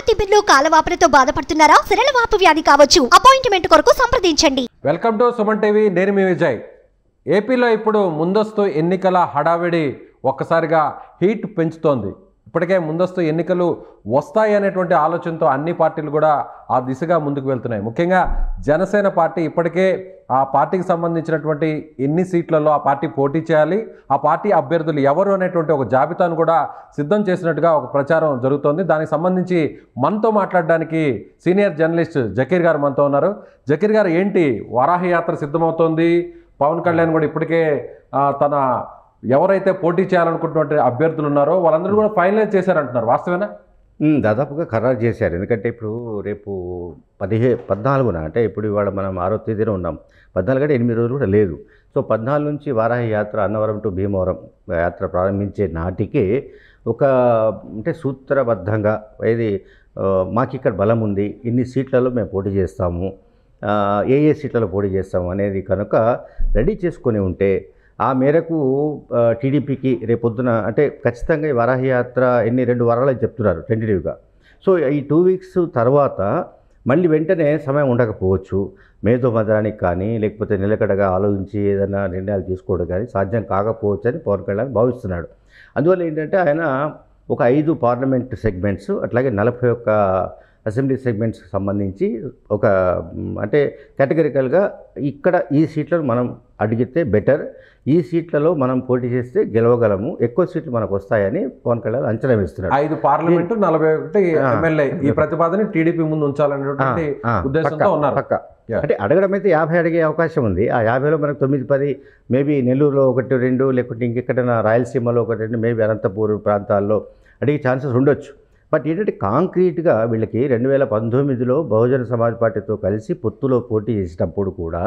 తిమ్మిర్లు కాలవాపులతో బాధపడుతున్నారా సిరలవాపు వ్యాధి కావచ్చు అపాయింట్మెంట్ కొరకు సంప్రదించండి వెల్కమ్ టు సుమన్ టీవీ నేను మీ విజయ్ ఏపీలో ఇప్పుడు ముందస్తు ఎన్నికల హడావిడి ఒక్కసారిగా హీట్ పెంచుతోంది ఇప్పటికే ముందస్తు ఎన్నికలు వస్తాయి అనేటువంటి ఆలోచనతో అన్ని పార్టీలు కూడా ఆ దిశగా ముందుకు వెళ్తున్నాయి ముఖ్యంగా జనసేన పార్టీ ఇప్పటికే ఆ పార్టీకి సంబంధించినటువంటి ఎన్ని సీట్లలో ఆ పార్టీ పోటీ చేయాలి ఆ పార్టీ అభ్యర్థులు ఎవరు అనేటువంటి ఒక జాబితాను కూడా సిద్ధం చేసినట్టుగా ఒక ప్రచారం జరుగుతోంది దానికి సంబంధించి మనతో మాట్లాడడానికి సీనియర్ జర్నలిస్ట్ జకీర్ గారు మనతో ఉన్నారు జకీర్ గారు ఏంటి వారాహి యాత్ర సిద్ధమవుతోంది పవన్ కళ్యాణ్ కూడా ఇప్పటికే ఆ, తన ఎవరైతే పోటీ చేయాలనుకుంటున్నటువంటి అభ్యర్థులు ఉన్నారో వాళ్ళందరూ కూడా ఫైనలైజ్ చేశారంటున్నారు వాస్తవేనా ఉమ్, దాదాపుగా ఖరారు చేశారు ఎందుకంటే ఇప్పుడు రేపు పదిహే పద్నాలుగున అంటే ఇప్పుడు ఇవాళ మనం ఆరో తేదీన ఉన్నాం పద్నాలుగు అంటే ఎనిమిది రోజులు కూడా లేదు సో పద్నాలుగు నుంచి వారాహి యాత్ర అన్నవరం టు భీమవరం యాత్ర ప్రారంభించే నాటికి ఒక అంటే సూత్రబద్ధంగా ఏది ఆ, మాకు ఇక్కడ బలం ఉంది ఇన్ని సీట్లలో మేము పోటీ చేస్తాము ఆ, ఏ ఏ సీట్లలో పోటీ చేస్తాము అనేది కనుక రెడీ చేసుకొని ఉంటే ఆ మేరకు ఆ, టీడీపీకి రేపొద్దున అంటే ఖచ్చితంగా ఈ వరాహి యాత్ర ఎన్ని రెండు వారాలు చెప్తున్నారు టెంటేటివ్గా సో ఈ టూ వీక్స్ తర్వాత మళ్ళీ వెంటనే సమయం ఉండకపోవచ్చు మేధో మదనానికి కానీ లేకపోతే నిలకడగా ఆలోచించి ఏదైనా నిర్ణయాలు తీసుకోవడం కానీ సాధ్యం కాకపోవచ్చు అని పవన్ కళ్యాణ్ భావిస్తున్నాడు అందువల్ల ఏంటంటే ఆయన ఒక ఐదు పార్లమెంట్ సెగ్మెంట్స్ అట్లాగే నలభై ఒక్క అసెంబ్లీ సెగ్మెంట్స్కి సంబంధించి ఒక మ్, అంటే కేటగిరికల్గా ఇక్కడ ఈ సీట్లను మనం అడిగితే బెటర్ ఈ సీట్లలో మనం పోటీ చేస్తే గెలవగలము ఎక్కువ సీట్లు మనకు వస్తాయని పవన్ కళ్యాణ్ అంచనా వేస్తున్నాడు ఐదు పార్లమెంటు నలభై ఒకటి ఆ. ఎమ్మెల్యే ఈ ప్రతిపాదన టీడీపీ ముందు ఉంచాలనేటువంటి ఆ, ఉద్దేశంతో పక్కా, ఉన్నారు పక్కా. Yeah. అంటే అడగడం అయితే యాభై అడిగే అవకాశం ఉంది ఆ యాభైలో మనకు తొమ్మిది పది మేబీ నెల్లూరులో ఒకటి రెండు లేకుంటే ఇంకెక్కడైనా రాయలసీమలో ఒకటి రెండు మేబీ అనంతపూర్ ప్రాంతాల్లో అడిగే ఛాన్సెస్ ఉండొచ్చు బట్ ఏంటంటే కాంక్రీట్గా వీళ్ళకి రెండు వేల పంతొమ్మిదిలో బహుజన సమాజ్ పార్టీతో కలిసి పొత్తులో పోటీ చేసినప్పుడు కూడా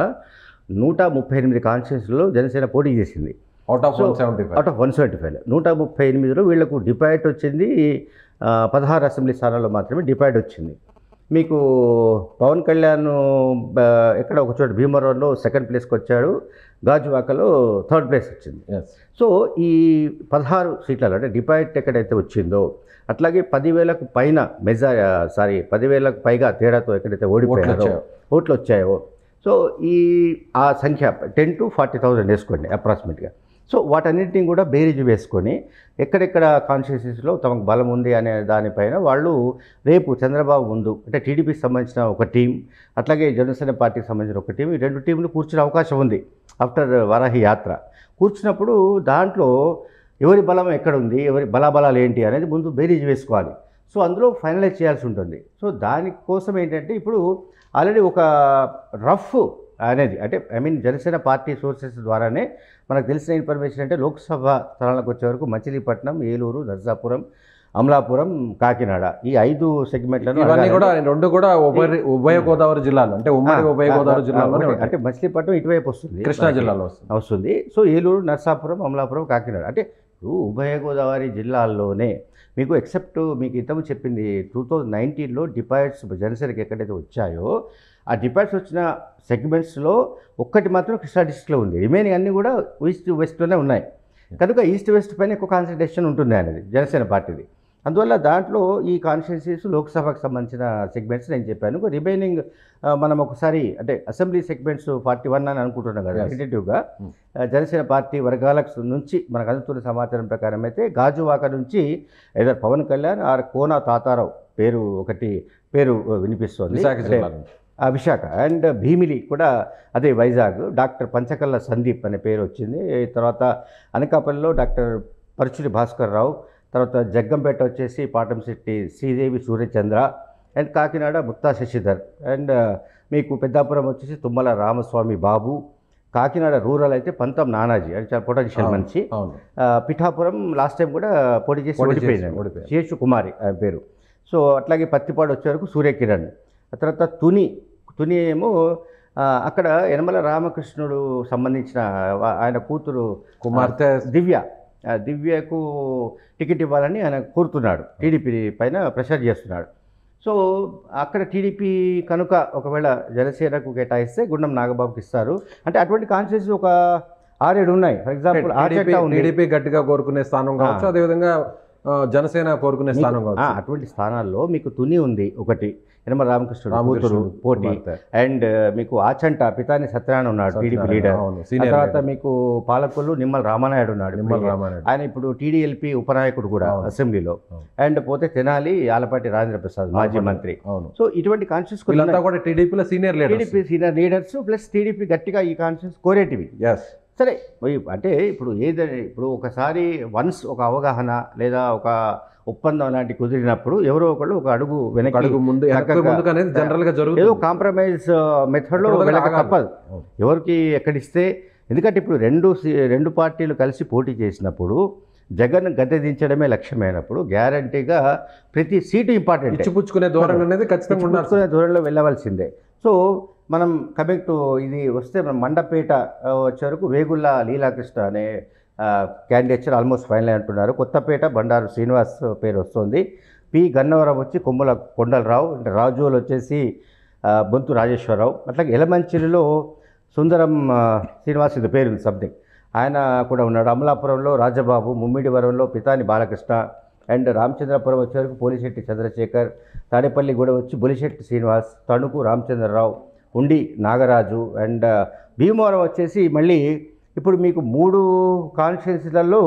నూట ముప్పై ఎనిమిది కాన్స్టిట్యూన్సీలో జనసేన పోటీ చేసింది out of So, one seventy five out of one seventy five నూట ముప్పై ఎనిమిదిలో వీళ్ళకు డిపాయిట్ వచ్చింది ఆ, పదహారు అసెంబ్లీ స్థానాల్లో మాత్రమే డిపాయిట్ వచ్చింది మీకు పవన్ కళ్యాణ్ బ- ఎక్కడ ఒక చోట భీమవరంలో సెకండ్ ప్లేస్కి వచ్చాడు గాజువాకలో థర్డ్ ప్లేస్ వచ్చింది సో ఈ పదహారు సీట్లలో అంటే డిపాయిట్ ఎక్కడైతే వచ్చిందో అట్లాగే పదివేలకు పైన మెజా సారీ పదివేలకు పైగా తేడాతో ఎక్కడైతే ఓడిపోయారో వచ్చాయో. ఓట్లు వచ్చాయో సో ఈ ఆ సంఖ్య టెన్ టు ఫార్టీ థౌజండ్ వేసుకోండి అప్రాక్సిమేట్గా సో వాటన్నిటిని కూడా బేరీజు వేసుకొని ఎక్కడెక్కడ కాన్స్టిట్యూన్సీస్లో తమకు బలం ఉంది అనే దానిపైన వాళ్ళు రేపు చంద్రబాబు ముందు అంటే టీడీపీకి సంబంధించిన ఒక టీం అట్లాగే జనసేన పార్టీకి సంబంధించిన ఒక టీం ఈ రెండు టీంలు కూర్చునే అవకాశం ఉంది ఆఫ్టర్ వరాహి యాత్ర కూర్చున్నప్పుడు దాంట్లో ఎవరి బలం ఎక్కడ ఉంది ఎవరి బలాబలాలు ఏంటి అనేది ముందు బేరీజ్ వేసుకోవాలి సో అందులో ఫైనలైజ్ చేయాల్సి ఉంటుంది సో దానికోసం ఏంటంటే ఇప్పుడు ఆల్రెడీ ఒక రఫ్ అనేది అంటే I mean Janasena party sources ద్వారానే మనకు తెలిసిన ఇన్ఫర్మేషన్ అంటే లోక్సభ స్థలాలకు వచ్చే వరకు మచిలీపట్నం ఏలూరు నర్సాపురం అమలాపురం కాకినాడ ఈ ఐదు సెగ్మెంట్లను ఇవన్నీ అడగాలని- కూడా రెండు కూడా ఉభయ ఉభయ గోదావరి జిల్లాలు అంటే ఉమ్మడి ఆ, ఉభయ ఆ, గోదావరి ఆ, జిల్లాలోనే ఒకటి. ఉంటాయి. అంటే మచిలీపట్నం ఇటువైపు వస్తుంది కృష్ణా మనకి. జిల్లాలో వస్తుంది వస్తుంది సో ఏలూరు నర్సాపురం అమలాపురం కాకినాడ అంటే ఇప్పుడు ఉభయ గోదావరి జిల్లాల్లోనే మీకు ఎక్సెప్ట్ మీకు ఇంతకు చెప్పింది టూ థౌజండ్ నైన్టీన్లో డిపాయిట్స్ జనసేనకి ఎక్కడైతే వచ్చాయో ఆ డిపాయిట్స్ వచ్చిన సెగ్మెంట్స్లో ఒక్కటి మాత్రం కృష్ణా డిస్ట్రిక్ట్లో ఉంది రిమైనింగ్ అన్నీ కూడా ఈస్ట్ వెస్ట్లోనే ఉన్నాయి కనుక ఈస్ట్ వెస్ట్ పైన ఎక్కువ కాన్సన్ట్రేషన్ ఉంటుంది అనేది జనసేన పార్టీది అందువల్ల దాంట్లో ఈ కాన్స్టిట్యున్సీస్ లోక్సభకు సంబంధించిన సెగ్మెంట్స్ నేను చెప్పాను రిమైనింగ్ మనం ఒకసారి అంటే అసెంబ్లీ సెగ్మెంట్స్ ఫార్టీ వన్ అని అనుకుంటున్నాం కదా Yes. టెంటేటివ్గా Hmm. ఆ, జనసేన పార్టీ వర్గాలకు నుంచి మనకు అందుతున్న సమాచారం ప్రకారం అయితే గాజువాక నుంచి ఏదో పవన్ కళ్యాణ్ ఆర్ కోన తాతారావు పేరు ఒకటి పేరు వినిపిస్తోంది విశాఖ అంటే, జిల్లా నుంచి. ఆ, విశాఖ అండ్ భీమిలి కూడా అదే వైజాగ్ డాక్టర్ పంచకల్ల సందీప్ అనే పేరు వచ్చింది తర్వాత అనకాపల్లిలో డాక్టర్ పరుచుడి భాస్కర్ రావు తర్వాత జగ్గంపేట వచ్చేసి పాటంశెట్టి శ్రీదేవి సూర్యచంద్ర అండ్ కాకినాడ ముత్తా శశిధర్ అండ్ మీకు పెద్దాపురం వచ్చేసి తుమ్మల రామస్వామి బాబు కాకినాడ రూరల్ అయితే పంతం నానాజీ అది చాలా పొటెన్షియల్ అవును, మనిషి అవును ఆ, పిఠాపురం లాస్ట్ టైం కూడా పోటీ చేసి పోటీ చేసి ఓడిపోయింది ఓడిపోయారు. శేషు కుమారి ఆయన పేరు సో అట్లాగే పత్తిపాడు వచ్చే వరకు సూర్యకిరణ్ ఆ తర్వాత తుని తుని ఏమో ఆ, అక్కడ యనమల రామకృష్ణుడు సంబంధించిన వా- ఆయన కూతురు కుమార్తె దివ్య ఆ, దివ్యకు టికెట్ ఇవ్వాలని ఆయన కోరుతున్నాడు టీడీపీ పైన ప్రెషర్ చేస్తున్నాడు సో అక్కడ టీడీపీ కనుక ఒకవేళ జనసేనకు కేటాయిస్తే గుండం నాగబాబుకి ఇస్తారు అంటే అటువంటి కాన్స్టిట్యూన్సీ ఒక ఆరేడు ఉన్నాయి ఫర్ ఎగ్జాంపుల్ ఆచట్ట ఉంది టీడీపీ గట్టిగా కోరుకునే స్థానం కావచ్చు ఆ. అదేవిధంగా ఆ, జనసేన కోరుకునే స్థానం మీకు- ఆ, కావచ్చు అటువంటి స్థానాల్లో మీకు తుని ఉంది ఒకటి యనమల రామకృష్ణుడు కూతురు రామకృష్ణుడు పోటీ కుమార్తె. అండ్ మీకు ఆచంట పితాని సత్యనారాయణ ఉన్నాడు టీడీపీ సత్యనారాయణ, లీడర్ అవును, ఆ senior తర్వాత leader. మీకు పాలకులు నిమ్మల రామానాయుడు ఉన్నాడు నిమ్మల ఇప్పుడు. రామానాయుడు. ఆయన ఇప్పుడు టీడీఎల్పీ ఉపనాయకుడు కూడా అవును. అసెంబ్లీలో అవును. అండ్ పోతే తెనాలి ఆలపాటి రాజేంద్ర ప్రసాద్ మాజీ ఆలపాటి. మంత్రి అవును సో ఇటువంటి కాన్షియస్ వీళ్ళంతా కూడా టీడీపీలో senior leaders TDP senior leaders plus TDP గట్టిగా ఈ కాన్షియస్ కోరేటివి ఎస్ సరే మరి అంటే ఇప్పుడు ఏదంటే ఇప్పుడు ఒకసారి వన్స్ ఒక అవగాహన లేదా ఒక ఒప్పందం లాంటి కుదిరినప్పుడు ఎవరో ఒకళ్ళు ఒక అడుగు వెనక్కి అడుగు ముందు వెనక్కి చక్కగా- ముందుకు అనేది జనరల్ గా ఏదో జరుగుతుంది కాంప్రమైజ్ మెథడ్లో ఎక్కడో వెళ్ళక ఆగాలి. తప్పదు అవును. ఎవరికి ఎక్కడిస్తే ఎందుకంటే ఇప్పుడు రెండు సి- రెండు పార్టీలు కలిసి పోటీ చేసినప్పుడు జగన్ గద్దె దించడమే లక్ష్యమైనప్పుడు గ్యారంటీగా ప్రతి సీటు ఇంపార్టెంట్ ఇచ్చిపుచ్చుకునే ధోరణి అనేది ఖచ్చితంగా ఉండాలి పుచ్చుకునే దూరంలో వెళ్ళవలసిందే సో మనం కమింగ్ టు ఇది వస్తే మనం మండపేట ఆ, వచ్చే వరకు వేగుళ్ళ లీలాకృష్ణ అనే క్యాండిడేచర్ ఆల్మోస్ట్ ఫైనల్ అంటున్నారు కొత్తపేట బండారు శ్రీనివాస్ పేరు వస్తుంది పి గన్నవరం వచ్చి కొమ్ముల కొండలరావు అంటే రాజులు వచ్చేసి ఆ, బొంతు రాజేశ్వరరావు అట్లాగే ఎలమంచిలిలో సుందరం ఆ, శ్రీనివాస్ ఇది పేరు సంథింగ్ ఆయన కూడా ఉన్నాడు అమలాపురంలో రాజబాబు ముమ్మిడివరంలో పితాని బాలకృష్ణ అండ్ రామచంద్రపురం వచ్చే వరకు పోలిశెట్టి చంద్రశేఖర్ తాడేపల్లి కూడా వచ్చి బొలిశెట్టి శ్రీనివాస్ తణుకు రామచంద్రరావు ఉండి నాగరాజు అండ్ భీమవరం వచ్చేసి మళ్ళీ ఇప్పుడు మీకు మూడు కాన్స్టిట్యున్సీలలో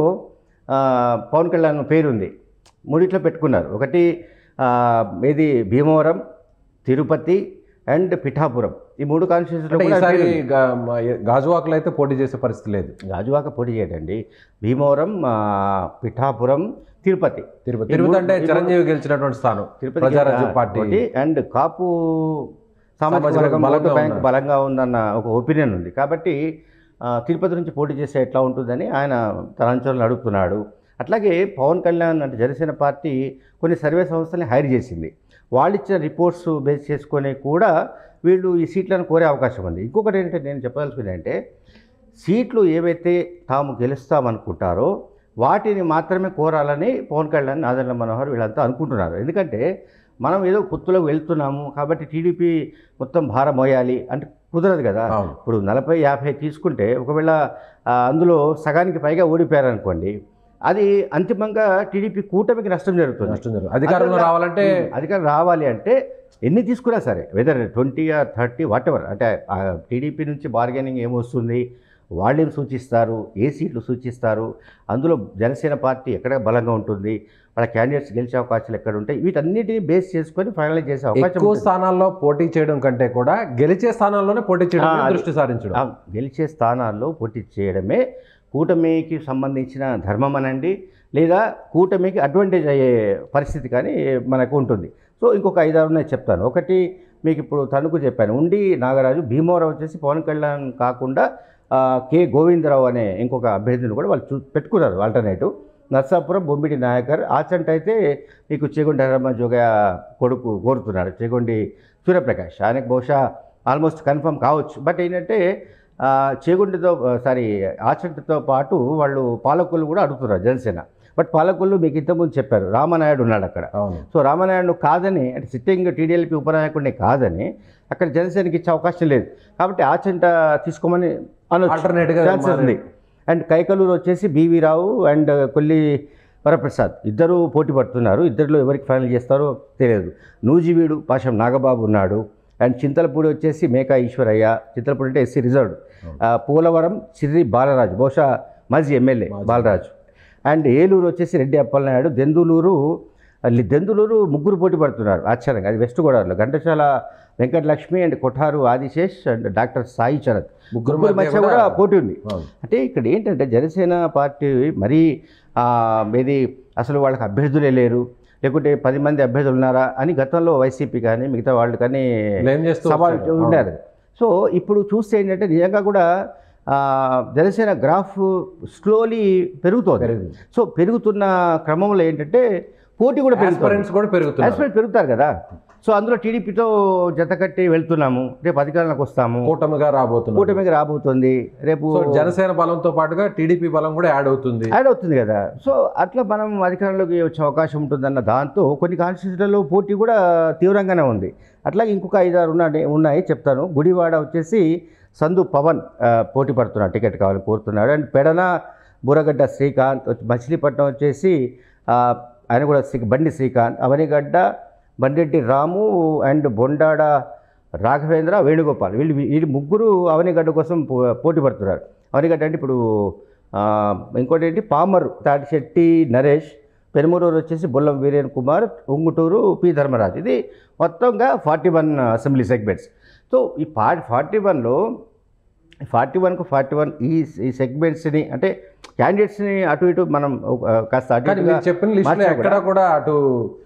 పవన్ కళ్యాణ్ పేరుంది మూడిట్లో పెట్టుకున్నారు ఒకటి ఆ, ఏది భీమవరం తిరుపతి అండ్ పిఠాపురం ఈ మూడు కాన్స్టిట్యున్సీలో అంటే కూడా ఈసారి పేరుంది. గా- మ- గాజువాకలో అయితే పోటీ చేసే పరిస్థితి లేదు గాజువాక పోటీ చేయడండి భీమవరం ఆ, పిఠాపురం తిరుపతి తిరుపతి ఈ తిరుపతి మూడు- అంటే ఈ మూడు- చిరంజీవి గెలిచినటువంటి స్థానం తిరుపతి ప్రజారాజ్యం పార్టీ ఒకటి అండ్ కాపు సామాజిక సామాజిక వర్గం బలంగా ఓటు బ్యాంక్ ఉన్నారు. బలంగా ఉందన్న ఒక ఒపీనియన్ ఉంది కాబట్టి ఆ, తిరుపతి నుంచి పోటీ చేస్తే ఎట్లా ఉంటుందని ఆయన తన అంచనాలు అడుగుతున్నాడు అట్లాగే పవన్ కళ్యాణ్ అంటే జనసేన పార్టీ కొన్ని సర్వే సంస్థల్ని హైర్ చేసింది వాళ్ళు ఇచ్చిన రిపోర్ట్స్ బేస్ చేసుకొని కూడా వీళ్ళు ఈ సీట్లను కోరే అవకాశం ఉంది ఇంకొకటి ఏంటంటే నేను చెప్పదలుచుకుంది అంటే సీట్లు ఏవైతే తాము గెలుస్తామనుకుంటారో వాటిని మాత్రమే కోరాలని పవన్ కళ్యాణ్ ఆదరణ మనోహర్ వీళ్ళంతా అనుకుంటున్నారు ఎందుకంటే మనం ఏదో పొత్తులో వెళ్తున్నాము కాబట్టి టీడీపీ మొత్తం భారం మోయాలి అంటే కుదరదు కదా అవును ఇప్పుడు నలభై యాభై తీసుకుంటే ఒకవేళ ఆ, అందులో సగానికి పైగా ఓడిపోయారనుకోండి అది అంతిమంగా టీడీపీ కూటమికి నష్టం జరుగుతుంది నష్టం జరుగుతుంది. అధికారంలో అందువల్ల- రావాలంటే అధికారం రావాలి అంటే ఎన్ని తీసుకున్నా సరే whether twenty or thirty whatever అంటే టీడీపీ నుంచి బార్గెనింగ్ ఏమొస్తుంది వాళ్ళేం సూచిస్తారు ఏ సీట్లు సూచిస్తారు అందులో జనసేన పార్టీ ఎక్కడ బలంగా ఉంటుంది వాళ్ళ క్యాండిడేట్స్ గెలిచే అవకాశాలు ఎక్కడ ఉంటాయి వీటన్నిటిని బేస్ చేసుకొని ఫైనలైజ్ చేసే అవకాశం ఎక్కువ ఉంటుంది. స్థానాల్లో పోటీ చేయడం కంటే కూడా గెలిచే స్థానాల్లోనే పోటీ చేయడం ఆ, మీద అది- దృష్టి సారించడం ఆ, గెలిచే స్థానాల్లో పోటీ చేయడమే కూటమికి సంబంధించిన ధర్మం అనండి లేదా కూటమికి అడ్వాంటేజ్ అయ్యే పరిస్థితి కానీ మనకు ఉంటుంది సో ఇంకొక ఐదారు ఉన్నాయి చెప్తాను ఒకటి మీకు ఇప్పుడు తణుకు చెప్పాను ఉండి నాగరాజు భీమవరం వచ్చేసి పవన్ కళ్యాణ్ కాకుండా ఆ, కె గోవిందరావు అనే ఇంకొక అభ్యర్థిని కూడా వాళ్ళు చూ పెట్టుకున్నారు ఆల్టర్నేటివ్ నర్సాపురం బొమ్మిడి నాయకర్ ఆచంట అయితే మీకు చేగొండి హరమ్మ జోగ కొడుకు కోరుతున్నాడు చేగొండి సూర్యప్రకాష్ ఆయనకు బహుశా ఆల్మోస్ట్ కన్ఫర్మ్ కావచ్చు బట్ ఏంటంటే ఆ, చేగుండితో సారీ ఆచంటతో పాటు వాళ్ళు పాలకులు కూడా అడుగుతున్నారు జనసేన బట్ పాలకులు మీకు ఇంతకుముందు చెప్పారు రామనాయుడు ఉన్నాడు అక్కడ అవును సో రామనాయుడు కాదని అంటే సిట్టింగ్ టీడీఎల్పీ ఉపనాయకుడిని కాదని అక్కడ జనసేనకి ఇచ్చే అవకాశం లేదు కాబట్టి ఆచంట తీసుకోమని Alternate గా ఛాన్సెస్ మారే- ఉంది అండ్ కైకలూరు వచ్చేసి బీవీ రావు అండ్ కొల్లి వరప్రసాద్ ఇద్దరు పోటీ పడుతున్నారు ఇద్దరిలో ఎవరికి ఫైనల్ చేస్తారో తెలియదు నూజివీడు పాశం నాగబాబు ఉన్నాడు అండ్ చింతలపూడి వచ్చేసి మేకా ఈశ్వరయ్య చింతలపూడి అంటే ఎస్సీ రిజర్వ్డ్ ఆ, పోలవరం చిర్రి బాలరాజు బహుశా మాజీ ఎమ్మెల్యే మాజీ. బాలరాజు అండ్ ఏలూరు వచ్చేసి రెడ్డి అప్పలనాయుడు దెందులూరు ಅಲ್ಲಿ దెందులూరు ముగ్గురు పోటీ పడుతున్నారు ఆశ్చర్యంగా అది వెస్ట్ గోదావరిలో Ghantasala Venkatalakshmi and Kotharu Adisesh and doctor Sai Charath ముగ్గురు ముగ్గురు మధ్య మధ్య కూడా కూడా- పోటీ ఉంది అవును. అంటే ఇక్కడ ఏంటంటే జనసేన పార్టీ మరీ ఆ, ఏది అసలు వాళ్ళకి అభ్యర్థులే లేరు లేకుంటే పది మంది అభ్యర్థులు ఉన్నారా అని గతంలో వైసీపీ కానీ మిగతా వాళ్ళు కానీ బ్లేమ్ చేస్తూ సవాల్ వచ్చారు. ఉండారు సో ఇప్పుడు చూస్తే ఏంటంటే నిజంగా కూడా ఆ, జనసేన గ్రాఫ్ స్లోలీ పెరుగుతోంది పెరిగింది. సో పెరుగుతున్న క్రమంలో ఏంటంటే పోటీ కూడా పెరుగుతుంది Aspirants కూడా పెరుగుతున్నారు యాస్పిరెంట్ పెరుగుతారు కదా సో అందులో టీడీపీతో జతకట్టి వెళ్తున్నాము రేపు అధికారంలోకి వస్తాము కూటమిగా రాబోతున్నారు కూటమికి రాబోతుంది రేపు సో జనసేన బలంతో పాటుగా టీడీపీ బలం కూడా యాడ్ అవుతుంది యాడ్ అవుతుంది కదా సో అట్లా మనం అధికారంలోకి వచ్చే అవకాశం ఉంటుందన్న దాంతో కొన్ని కాన్స్టిట్యూషన్లలో పోటీ కూడా తీవ్రంగానే ఉంది అట్లాగే ఇంకొక ఐదారు ఉన్నాయి ఉన్నాయి చెప్తాను గుడివాడ వచ్చేసి సందు పవన్ ఆ, పోటీ పడుతున్నాడు టికెట్ కావాలని కోరుతున్నాడు అండ్ పెడన బురగడ్డ శ్రీకాంత్ వచ్చి- మచిలీపట్నం వచ్చేసి ఆ, ఆయన కూడా శ్రీ బండి శ్రీకాంత్ అవనిగడ్డ బండెడ్డి రాము అండ్ బొండాడ రాఘవేంద్ర వేణుగోపాల్ వీళ్ళు వీళ్ళు ముగ్గురు అవనిగడ్డ కోసం పో- పోటీ పడుతున్నారు అవనిగడ్డ అంటే ఇప్పుడు ఆ, ఇంకోటి ఏంటి పామర్ తాటిశెట్టి నరేష్ పెనుమూరూరు వచ్చేసి బొల్లం వీరేన్ కుమార్ ఉంగుటూరు పి ధర్మరాజ్ ఇది మొత్తంగా forty one assembly segments so ఈ ఫా ఫార్టీ వన్లో ఫార్టీ వన్కు ఫార్టీ వన్ ఈ ఈ సెగ్మెంట్స్ని అంటే క్యాండిడేట్స్ని అటు ఇటు మనం ఒక, కాస్త అటు కానీ ఇటుగా మీరు చెప్పిన లిస్టులో మార్చినా ఎక్కడ కూడా అటు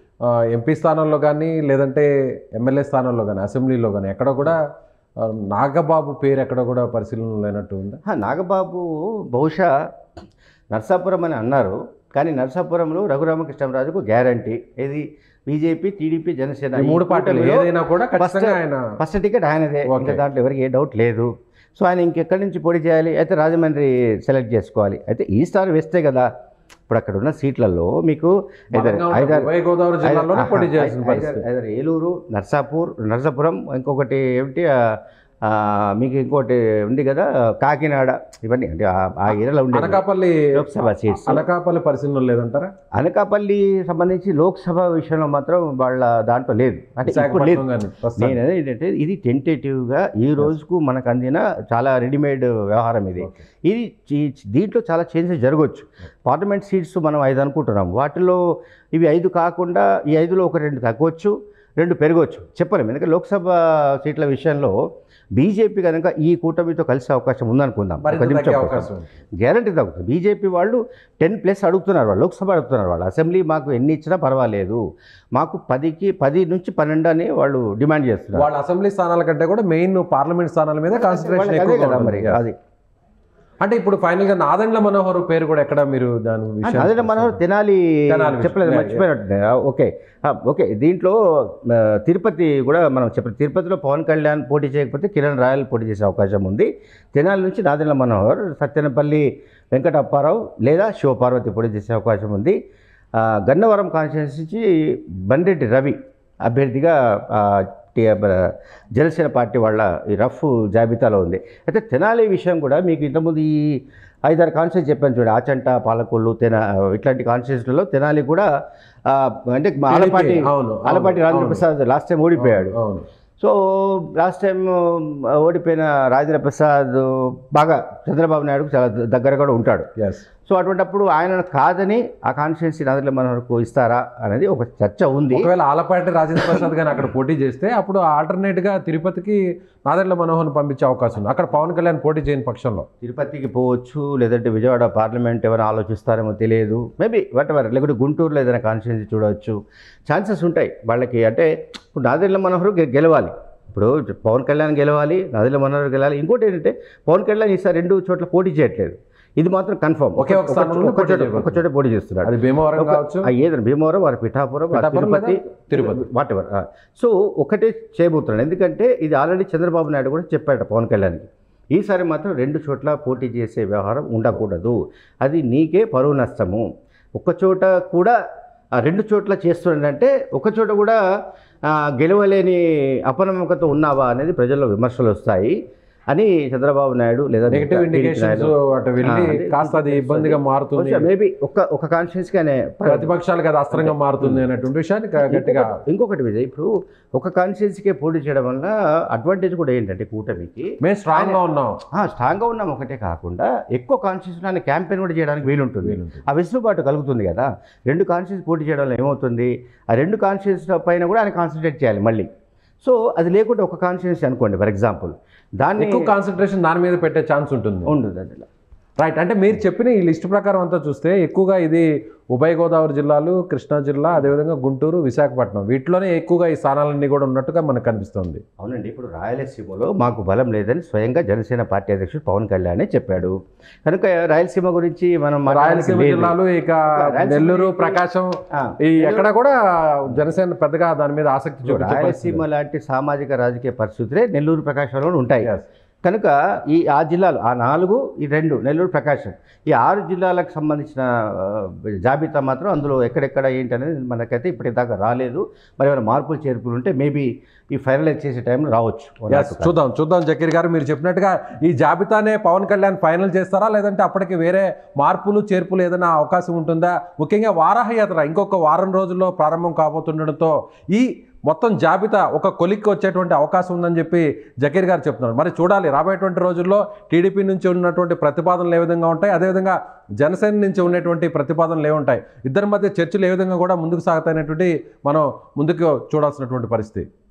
ఎంపీ స్థానంలో కానీ లేదంటే ఎమ్మెల్యే స్థానంలో కానీ అసెంబ్లీలో కానీ ఎక్కడ కూడా ఆ, నాగబాబు పేరు ఎక్కడ కూడా పరిశీలన లేనట్టు ఉందా ఆ, నాగబాబు బహుశా నర్సాపురం అని అన్నారు కానీ నర్సాపురంలో రఘురామకృష్ణరాజుకు గ్యారంటీ ఇది బీజేపీ టీడీపీ జనసేన ఈ మూడు పార్టీలు ఏదైనా కూడా ఖచ్చితంగా ఆయన ఫస్ట్ టికెట్ ఆయనదే Okay. ఇంకా దాంట్లో ఎవరికి ఏ డౌట్ లేదు సో ఆయన ఇంకెక్కడి నుంచి పోటీ చేయాలి అయితే రాజమండ్రి సెలెక్ట్ చేసుకోవాలి అయితే ఈ స్టార్ వేస్తే కదా ఇప్పుడు అక్కడ ఉన్న సీట్లలో మీకు ఐదారు- బలంగా ఉన్న ఐదారు- ఉభయ గోదావరి జిల్లాలోనే ఐదారు- పోటీ చేయాల్సిన ఐదారు- పరిస్థితి ఐదారు ఏలూరు నర్సాపూర్ నర్సాపురం ఇంకొకటి ఏమిటి ఆ, ఆ, మీకు ఇంకోటి ఉంది కదా కాకినాడ ఇవన్నీ అంటే ఆ- ఆ ఏరియాలో ఉండే అనకాపల్లి లోక్సభ సీట్స్ అనకాపల్లి పరిశీలన లేదంటారా అనకాపల్లి సంబంధించి లోక్సభ విషయంలో మాత్రం వాళ్ళ దాంట్లో లేదు అంటే ఇప్పుడు లేదు విశాఖపట్నం కానీ ప్రస్తుతం. నేను అనేది ఏంటంటే ఇది టెంటేటివ్గా ఈ రోజుకు మనకు అందిన చాలా రెడీమేడ్ వ్యవహారం ఇది Okay. ఇది ఈ- దీంట్లో చాలా చేంజెస్ జరగవచ్చు పార్లమెంట్ సీట్స్ మనం ఐదు అనుకుంటున్నాం వాటిలో ఇవి ఐదు కాకుండా ఈ ఐదులో ఒక రెండు తగ్గవచ్చు రెండు పెరగవచ్చు చెప్పలేము ఎందుకంటే లోక్సభ సీట్ల విషయంలో బీజేపీ కనుక ఈ కూటమితో కలిసే అవకాశం ఉందనుకుందాం మరింత ఒక నిమిషం తగ్గే కోసం. అవకాశం ఉంది. గ్యారంటీ తగ్గుతుంది బీజేపీ వాళ్ళు టెన్ ప్లస్ అడుగుతున్నారు వాళ్ళు లోక్సభ అడుగుతున్నారు వాళ్ళు అసెంబ్లీ మాకు ఎన్ని ఇచ్చినా పర్వాలేదు మాకు పదికి పది నుంచి పన్నెండు అని వాళ్ళు డిమాండ్ చేస్తున్నారు వాళ్ళ అసెంబ్లీ స్థానాల కంటే కూడా మెయిన్ పార్లమెంట్ స్థానాల మీద కాన్సన్ట్రేషన్ వాళ్ళకి అదే ఎక్కువగా కదా ఉంటుంది. మరి Yes. అది అంటే ఇప్పుడు ఫైనల్ గా నాదెండ్ల మనోహర్ పేరు కూడా ఎక్కడ మీరు దాని విషయం అదే మనోహర్ తెనాలి తెనాలి విషయం. చెప్పలేదు Yeah, మర్చిపోయినట్టు ఓకే ఆ, ఓకే దీంట్లో ఆ, తిరుపతి కూడా మనం చెప్పలేదు తిరుపతిలో పవన్ కళ్యాణ్ పోటీ చేయకపోతే కిరణ్ రాయల్ పోటీ చేసే అవకాశం ఉంది తెనాలి నుంచి నాదెండ్ల మనోహర్ సత్యనపల్లి వెంకట అప్పారావు లేదా శివపార్వతి పోటీ చేసే అవకాశం ఉంది ఆ, గన్నవరం కాన్స్టిట్యూన్సీ నుంచి బండెడ్డి రవి అభ్యర్థిగా ఆ, టి- మన జనసేన పార్టీ వాళ్ళ ఈ రఫ్ జాబితాలో ఉంది అయితే తెనాలి విషయం కూడా మీకు ఇంతకుముందు ఈ ఐదారు కాన్స్టిట్యూన్స్ చెప్పాను చూడండి ఆచంట పాలకొల్లు తెనా ఇట్లాంటి కాన్స్టిట్యూన్స్లలో తెనాలి కూడా ఆ, అంటే మా ఆలపాటి అవును, అవును, ఆలపాటి రాజేంద్ర అవును. ప్రసాద్ లాస్ట్ టైం ఓడిపోయాడు అవును సో లాస్ట్ టైం ఓడిపోయిన రాజేంద్ర ప్రసాద్ బాగా చంద్రబాబు నాయుడుకు చాలా దగ్గర కూడా ఉంటాడు ఎస్ సో అటువంటప్పుడు ఆయన కాదని ఆ కాన్స్టిట్యున్సీ నాదెండ్ల మనోహర్కు ఇస్తారా అనేది ఒక చర్చ ఉంది ఒకవేళ ఆలపాటి రాజేంద్ర ప్రసాద్ గాని అక్కడ పోటీ చేస్తే అప్పుడు ఆల్టర్నేట్ గా తిరుపతికి నాదెండ్ల మనోహర్ని పంపించే అవకాశం ఉంది అక్కడ పవన్ కళ్యాణ్ పోటీ చేయని పక్షంలో తిరుపతికి పోవచ్చు లేదంటే విజయవాడ పార్లమెంట్ ఏమైనా ఆలోచిస్తారేమో తెలియదు మేబీ వాట్ ఎవర్ లేకుంటే గుంటూరులో ఏదైనా కాన్స్టిట్యున్సీ చూడవచ్చు ఛాన్సెస్ ఉంటాయి వాళ్ళకి అంటే ఇప్పుడు నాదెండ్ల మనోహర్ గె- గెలవాలి ఇప్పుడు పవన్ కళ్యాణ్ గెలవాలి నాదెండ్ల మనోహర్ గెలవాలి ఇంకోటి ఏంటంటే పవన్ కళ్యాణ్ ఈసారి రెండు చోట్ల పోటీ చేయట్లేదు ఇది మాత్రం కన్ఫర్మ్ ఒకే ఒక స్థానంలో ఒక పోటీ చోట చేయబోతున్నారు. ఒక చోట పోటీ చేస్తున్నాడు అది భీమవరం ఒక- కావచ్చు ఆ ఏదైనా భీమవరం వారి పిఠాపురం వారి పిఠాపురం తిరుపతి లేదా తిరుపతి. వాట్ ఎవర్ సో ఒకటే చేయబోతున్నాడు ఎందుకంటే ఇది ఆల్రెడీ చంద్రబాబు నాయుడు కూడా చెప్పాడు పవన్ కళ్యాణ్కి ఈసారి మాత్రం రెండు చోట్ల పోటీ చేసే వ్యవహారం ఉండకూడదు అది నీకే పరువు నష్టము ఒక్క చోట కూడా ఆ రెండు చోట్ల చేస్తున్నాడంటే ఒక చోట కూడా ఆ, గెలవలేని అపనమ్మకత ఉన్నావా అనేది ప్రజల్లో విమర్శలు వస్తాయి అని చంద్రబాబు నాయుడు లేదా నెగిటివ్ టీడీపీ ఇండికేషన్స్ నాయుడు అటు వెళ్ళి ఆ, అదే. కాస్త అది ఇబ్బందిగా మారుతుంది మేబీ ఒక ఒక కాన్షియస్కి అనే ప్రతిపక్షాలకు అది అస్త్రంగా మారుతుంది అనేటువంటి విషయాన్ని గ- గట్టిగా ఇంకొకటి- ఇంకొకటి విజయ్ ఇప్పుడు ఒక కాన్స్టిట్యున్సీకే పోటీ చేయడం వల్ల అడ్వాంటేజ్ కూడా ఏంటంటే కూటమికి మేము స్ట్రాంగ్ గా ఉన్నాం ఆ, స్ట్రాంగ్గా ఉన్నాం ఒకటే కాకుండా ఎక్కువ కాన్స్టిట్యూషన్ అనే క్యాంపెయిన్ కూడా చేయడానికి వీలుంటుంది వీలుంటుంది. ఆ వెసులుబాటు కలుగుతుంది కదా రెండు కాన్స్టిట్యూన్స్ పోటీ చేయడం వల్ల ఏమవుతుంది ఆ రెండు కాన్స్టిట్యూన్స్ పైన కూడా ఆయన కాన్సన్ట్రేట్ చేయాలి మళ్ళీ సో అది లేకుండా ఒక కాన్స్టిట్యూన్సీ అనుకోండి ఫర్ ఎగ్జాంపుల్ దాన్ని ఎక్కువ కాన్సన్ట్రేషన్ దాని మీద పెట్టే ఛాన్స్ ఉంటుంది ఉంటుంది అందులో రైట్ అంటే మీరు చెప్పిన ఈ లిస్ట్ ప్రకారం అంతా చూస్తే ఎక్కువగా ఇది ఉభయ గోదావరి జిల్లాలు కృష్ణా జిల్లా అదేవిధంగా గుంటూరు విశాఖపట్నం వీటిలోనే ఎక్కువగా ఈ స్థానాలన్నీ కూడా ఉన్నట్టుగా మనకు కనిపిస్తుంది అవునండి ఇప్పుడు రాయలసీమలో మాకు బలం లేదని స్వయంగా జనసేన పార్టీ అధ్యక్షుడు పవన్ కళ్యాణ్ చెప్పాడు కనుక రాయలసీమ గురించి మనం మాట్లాడడానికి రాయలసీమ లేదు. జిల్లాలు ఇక రాయలసీమ నెల్లూరు గురించి- ప్రకాశం ఆ, ఈ ఎక్కడ కూడా జనసేన పెద్దగా దాని మీద ఆసక్తి చూపించే పరిస్థితి రాయలసీమ లాంటి సామాజిక రాజకీయ పరిస్థితులే నెల్లూరు ప్రకాశంలో ఉంటాయి Yes. కనుక ఈ ఆ జిల్లాలు ఆ నాలుగు ఈ రెండు నెల్లూరు ప్రకాశం ఈ ఆరు జిల్లాలకు సంబంధించిన ఆ, జాబితా మాత్రం అందులో ఎక్కడెక్కడ ఏంటి అనేది మనకైతే ఇప్పటిదాకా రాలేదు మరి ఏమైనా మార్పులు చేర్పులు ఉంటే మేబీ ఈ ఫైనలైజ్ చేసే టైంలో రావచ్చు Yes, చూద్దాం చూద్దాం జకీర్ గారు మీరు చెప్పినట్టుగా ఈ జాబితానే పవన్ కళ్యాణ్ ఫైనల్ చేస్తారా లేదంటే అప్పటికి వేరే మార్పులు చేర్పులు ఏదైనా అవకాశం ఉంటుందా ముఖ్యంగా వారాహ యాత్ర ఇంకొక వారం రోజుల్లో ప్రారంభం కాబోతుండడంతో ఈ మొత్తం జాబితా ఒక కొలిక్కి వచ్చేటువంటి అవకాశం ఉందని చెప్పి జకీర్ గారు చెప్తున్నారు మరి చూడాలి రాబోయేటువంటి రోజుల్లో టీడీపీ నుంచి ఉన్నటువంటి ప్రతిపాదనలు ఏ విధంగా ఉంటాయి అదేవిధంగా జనసేన నుంచి ఉన్నటువంటి ప్రతిపాదనలు ఏ ఉంటాయి ఇద్దరి మధ్య చర్చలు ఏ విధంగా కూడా ముందుకు సాగుతాయనేటువంటి మనం ముందుకు చూడాల్సినటువంటి పరిస్థితి